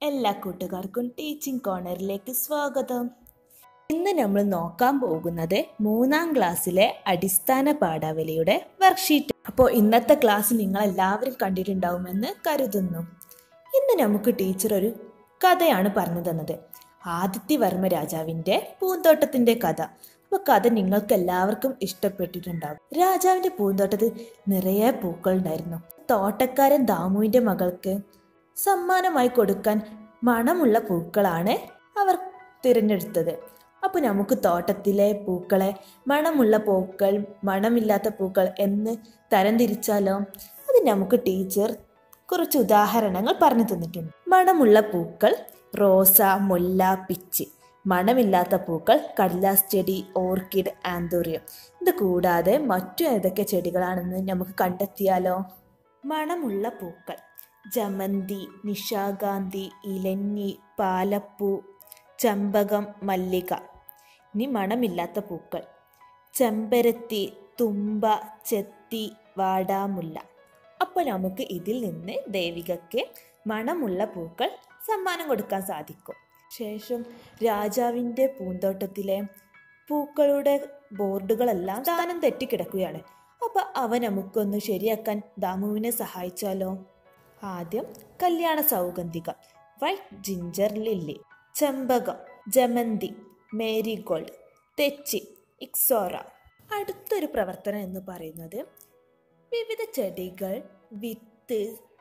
എല്ലാ കൂട്ടുകാർക്കും ടീച്ചിങ് കോർണറിലേക്ക് സ്വാഗതം ഇന്ന് നമ്മൾ നോക്കാൻ പോകുന്നത് മൂന്നാം ക്ലാസ്സിലെ അടിസ്ഥാന പാഠാവലിയുടെ വർക്ക്ഷീറ്റ് അപ്പോൾ ഇന്നത്തെ ക്ലാസ് നിങ്ങൾ എല്ലാവരും കണ്ടിട്ടുണ്ടാവുമെന്ന് കരുതുന്നു ഇന്ന് നമുക്ക് ടീച്ചർ ഒരു കഥയാണ് പറഞ്ഞു തന്നത് ആദിത്യവർമ്മ രാജാവിന്റെ പൂന്തോട്ടത്തിന്റെ കഥ അപ്പൊ കഥ നിങ്ങൾക്ക് എല്ലാവർക്കും ഇഷ്ടപ്പെട്ടിട്ടുണ്ടാവും രാജാവിന്റെ പൂന്തോട്ടത്തിൽ നിറയെ പൂക്കൾ ഉണ്ടായിരുന്നു തോട്ടക്കാരൻ ദാമുവിന്റെ മകൾക്ക് സമ്മാനമായി കൊടുക്കാൻ മണമുള്ള പൂക്കളാണ് അവർ തിരഞ്ഞെടുത്തത് അപ്പോൾ നമുക്ക് തോട്ടത്തിലെ പൂക്കളെ മണമുള്ള പൂക്കൾ മണമില്ലാത്ത പൂക്കൾ എന്ന് തരംതിരിച്ചാലോ അത് നമുക്ക് ടീച്ചർ കുറച്ച് ഉദാഹരണങ്ങൾ പറഞ്ഞു തന്നിട്ടുണ്ട് മണമുള്ള പൂക്കൾ റോസ മുല്ല പിച്ച് മണമില്ലാത്ത പൂക്കൾ കടലാസ് ചെടി ഓർക്കിഡ് ആന്തോറിയം ഇത് കൂടാതെ മറ്റു ഏതൊക്കെ ചെടികളാണെന്ന് നമുക്ക് കണ്ടെത്തിയാലോ മണമുള്ള പൂക്കൾ ജമന്തി നിശാഗാന്ധി ഇലഞ്ഞി പാലപ്പൂ ചമ്പകം മല്ലിക ഇനി മണമില്ലാത്ത പൂക്കൾ ചെമ്പരത്തി തുമ്പ ചെത്തി വാടാമുല്ല അപ്പോൾ നമുക്ക് ഇതിൽ നിന്ന് ദേവികയ്ക്ക് മണമുള്ള പൂക്കൾ സമ്മാനം കൊടുക്കാൻ സാധിക്കും ശേഷം രാജാവിൻ്റെ പൂന്തോട്ടത്തിലെ പൂക്കളുടെ ബോർഡുകളെല്ലാം സ്ഥാനം തെറ്റിക്കിടക്കുകയാണ് അപ്പോൾ അവ നമുക്കൊന്ന് ശരിയാക്കാൻ ദാമുവിനെ സഹായിച്ചാലോ ആദ്യം കല്യാണ സൗഗന്ധികം വൈറ്റ് ജിഞ്ചർ ലില്ലി ചെമ്പകം ജമന്തി മേരിഗോൾഡ് തെച്ചി ഇക്സോറ അടുത്തൊരു പ്രവർത്തനം എന്ന് പറയുന്നത് വിവിധ ചെടികൾ വിത്ത്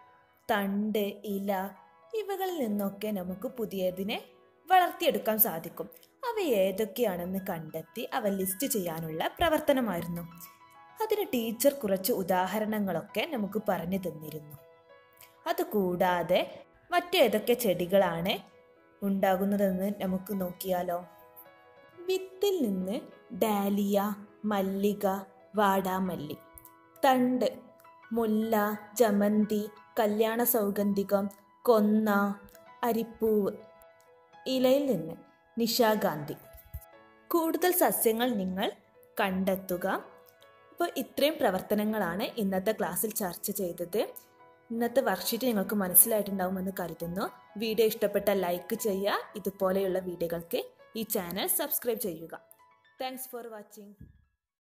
തണ്ട് ഇല ഇവകളിൽ നിന്നൊക്കെ നമുക്ക് പുതിയതിനെ വളർത്തിയെടുക്കാൻ സാധിക്കും അവ ഏതൊക്കെയാണെന്ന് കണ്ടെത്തി അവ ലിസ്റ്റ് ചെയ്യാനുള്ള പ്രവർത്തനമായിരുന്നു അതിന് ടീച്ചർ കുറച്ച് ഉദാഹരണങ്ങളൊക്കെ നമുക്ക് പറഞ്ഞു തന്നിരുന്നു അതുകൂടാതെ മറ്റേതൊക്കെ ചെടികളാണ് ഉണ്ടാകുന്നതെന്ന് നമുക്ക് നോക്കിയാലോ വിത്തിൽ നിന്ന് ഡാലിയ മല്ലിക വാടാമല്ലി തണ്ട് മുല്ല ജമന്തി കല്യാണ സൗഗന്ധികം കൊന്ന അരിപ്പൂവ് ഇലയിൽ നിന്ന് നിശാഗാന്ധി കൂടുതൽ സസ്യങ്ങൾ നിങ്ങൾ കണ്ടെത്തുക അപ്പോൾ ഇത്രയും പ്രവർത്തനങ്ങളാണ് ഇന്നത്തെ ക്ലാസ്സിൽ ചർച്ച ചെയ്തത് ഇന്നത്തെ വർക്ക്ഷീറ്റ് നിങ്ങൾക്ക് മനസ്സിലായിട്ടുണ്ടാവുമെന്ന് കരുതുന്നു വീഡിയോ ഇഷ്ടപ്പെട്ട ലൈക്ക് ചെയ്യുക ഇതുപോലെയുള്ള വീഡിയോകൾക്ക് ഈ ചാനൽ സബ്സ്ക്രൈബ് ചെയ്യുക താങ്ക്സ് ഫോർ വാച്ചിങ്